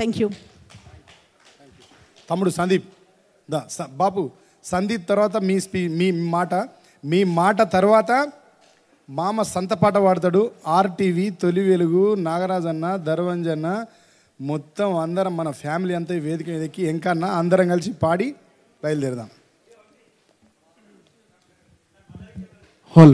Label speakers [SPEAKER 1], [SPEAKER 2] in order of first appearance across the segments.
[SPEAKER 1] thank you
[SPEAKER 2] తమ్ముడు సందీప్ దా స- బాబు సందీప్ తర్వాత మీ స్పీ మీ మాట మీ మాట తర్వాత మామ సంత పాట పాడతాడు ఆర్టీవీ తొలి వెలుగు నాగరాజన్న ధర్వంజన్న మొత్తం అందరం మన ఫ్యామిలీ అంతా ఈ వేదిక మీద ఎక్కి ఎంకన్నా అందరం కలిసి పాడి బయలుదేరదాం
[SPEAKER 3] హలో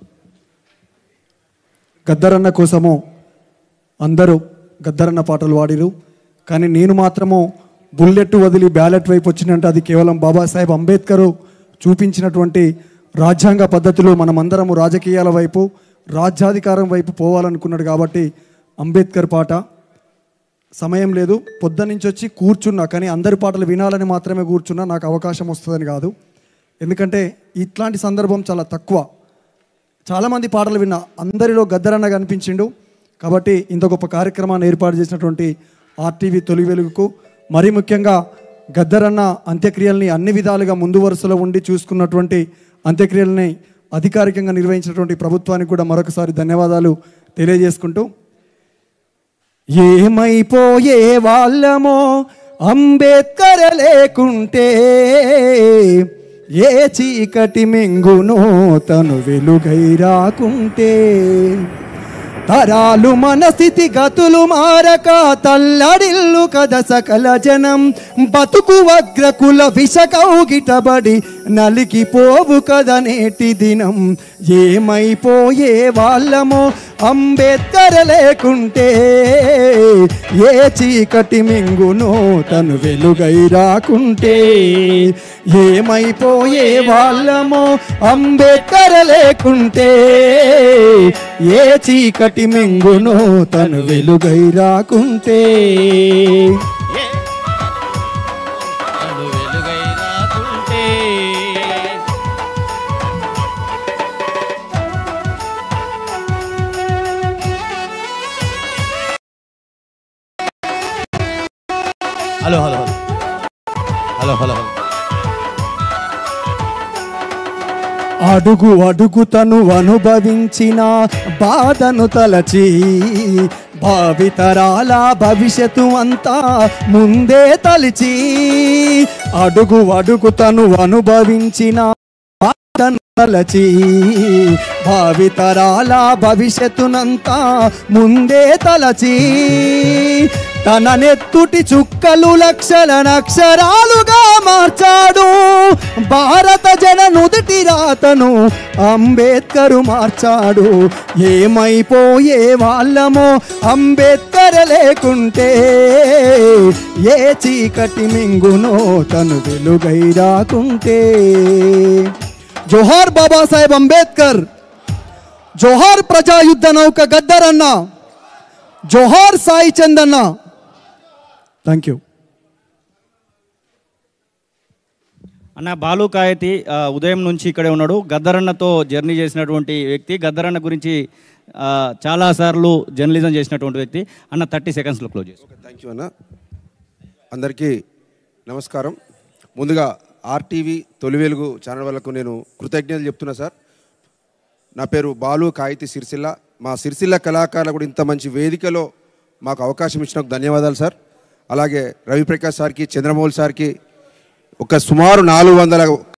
[SPEAKER 3] గద్దరన్న కోసము అందరూ గద్దరన్న పాటలు పాడిరు కానీ నేను మాత్రము బుల్లెట్ వదిలి బ్యాలెట్ వైపు వచ్చినట్టు అది కేవలం బాబాసాహెబ్ అంబేద్కర్ చూపించినటువంటి రాజ్యాంగ పద్ధతిలో మనమందరము రాజకీయాల వైపు రాజ్యాధికారం వైపు పోవాలనుకున్నాడు కాబట్టి అంబేద్కర్ పాట సమయం లేదు పొద్దు నుంచి వచ్చి కూర్చున్నా కానీ అందరి పాటలు వినాలని మాత్రమే కూర్చున్నా నాకు అవకాశం వస్తుందని కాదు ఎందుకంటే ఇట్లాంటి సందర్భం చాలా తక్కువ చాలామంది పాటలు విన్నా అందరిలో గద్దరన్న కనిపించిండు కాబట్టి ఇంత గొప్ప కార్యక్రమాన్ని ఏర్పాటు చేసినటువంటి ఆర్టీవీ తొలి వెలుగుకు మరీ ముఖ్యంగా గద్దరన్న అంత్యక్రియల్ని అన్ని విధాలుగా ముందు వరుసలో ఉండి చూసుకున్నటువంటి అంత్యక్రియల్ని అధికారికంగా నిర్వహించినటువంటి ప్రభుత్వానికి కూడా మరొకసారి ధన్యవాదాలు తెలియజేసుకుంటూ ఏమైపోయే వాళ్ళమో అంబేద్కర్ లేకుంటే ఏ చీకటి మింగునో తను వెలుగై రాకుంటే తరాలు మన స్థితి గతులు మారక తల్లడిల్లు కద సకల జనం బతుకు వగ్రకుల విషకౌగిటబడి నలిగిపోవు కద నేటి దినం ఏమైపోయే వాళ్ళమో అంబేద్కర్ లేకుంటే ఏ చీకటి మింగునో తను వెలుగై రాకుంటే ఏమైపోయే వాళ్ళమో అంబేద్కర్ లేకుంటే ఏ చీకటి మింగునో తను వెలుగై రాకుంటే
[SPEAKER 4] తను వెలుగై రాకుంటే hello hello hello hello hello hello
[SPEAKER 3] అడుగు అడుగు తను అనుభవించిన బాధను తలచి భావితరాల భవిష్యత్తు అంతా ముందే తలిచి అడుగు అడుగు తను అనుభవించిన బాధను తలచి భావితరాల భవిష్యత్తునంతా ముందే తలచి తన నెత్తుటి చుక్కలు లక్షల నక్షరాలుగా మార్చాడు భారత జన నుదిటి రాతను అంబేద్కరు మార్చాడు ఏమైపోయే వాళ్ళమో అంబేద్కర్ లేకుంటే ఏ చీకటి మింగునో తను వెలుగై రాకుంటే జోహార్ బాబాసాహెబ్ అంబేద్కర్ జోహార్ ప్రజాయుద్ధ నౌక గద్దరన్న జోహార్ సాయి చందన్న థ్యాంక్ యూ
[SPEAKER 5] అన్న బాలు కాయతి ఆ, ఉదయం నుంచి ఇక్కడే ఉన్నాడు గద్దరన్నతో జర్నీ చేసినటువంటి వ్యక్తి గద్దరన్న గురించి ఆ, చాలాసార్లు జర్నలిజం చేసినటువంటి వ్యక్తి అన్న థర్టీ సెకండ్స్లో క్లోజ్ చేసి
[SPEAKER 6] థ్యాంక్ యూ అన్న అందరికీ నమస్కారం ముందుగా ఆర్టీవీ తొలి వెలుగు ఛానల్ వాళ్ళకు నేను కృతజ్ఞతలు చెప్తున్నా సార్ నా పేరు బాలు కాయితి సిరిసిల్ల మా సిరిసిల్ల కళాకారులు కూడా ఇంత మంచి వేదికలో మాకు అవకాశం ఇచ్చినందుకు ధన్యవాదాలు సార్ అలాగే రవిప్రకాష్ సార్కి చంద్రమౌళి సార్కి ఒక సుమారు నాలుగు వందల